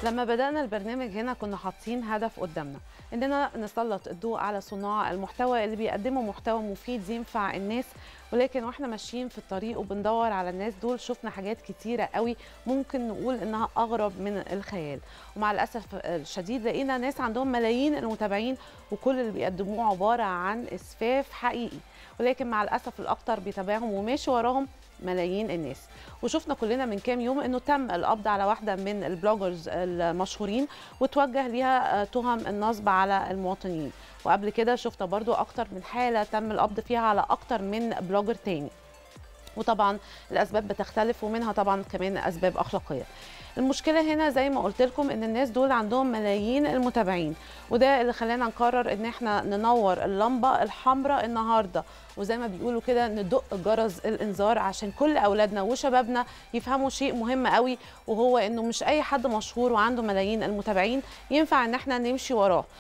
لما بدأنا البرنامج هنا كنا حاطين هدف قدامنا اننا نسلط الضوء على صناع المحتوى اللي بيقدموا محتوى مفيد ينفع الناس ولكن واحنا ماشيين في الطريق وبندور على الناس دول شفنا حاجات كتيرة قوي ممكن نقول انها اغرب من الخيال ومع الاسف الشديد لقينا ناس عندهم ملايين المتابعين وكل اللي بيقدموه عبارة عن اسفاف حقيقي ولكن مع الاسف الاكتر بيتابعهم وماشي وراهم ملايين الناس وشفنا كلنا من كام يوم انه تم القبض على واحده من البلوجرز المشهورين وتوجه ليها تهم النصب على المواطنين وقبل كده شفنا برضو اكتر من حاله تم القبض فيها على اكتر من بلوجر تاني وطبعا الاسباب بتختلف ومنها طبعا كمان اسباب اخلاقيه المشكله هنا زي ما قلت لكم ان الناس دول عندهم ملايين المتابعين وده اللي خلانا نقرر ان احنا ننور اللمبه الحمراء النهارده وزي ما بيقولوا كده ندق جرس الانذار عشان كل اولادنا وشبابنا يفهموا شيء مهم قوي وهو انه مش اي حد مشهور وعنده ملايين المتابعين ينفع ان احنا نمشي وراه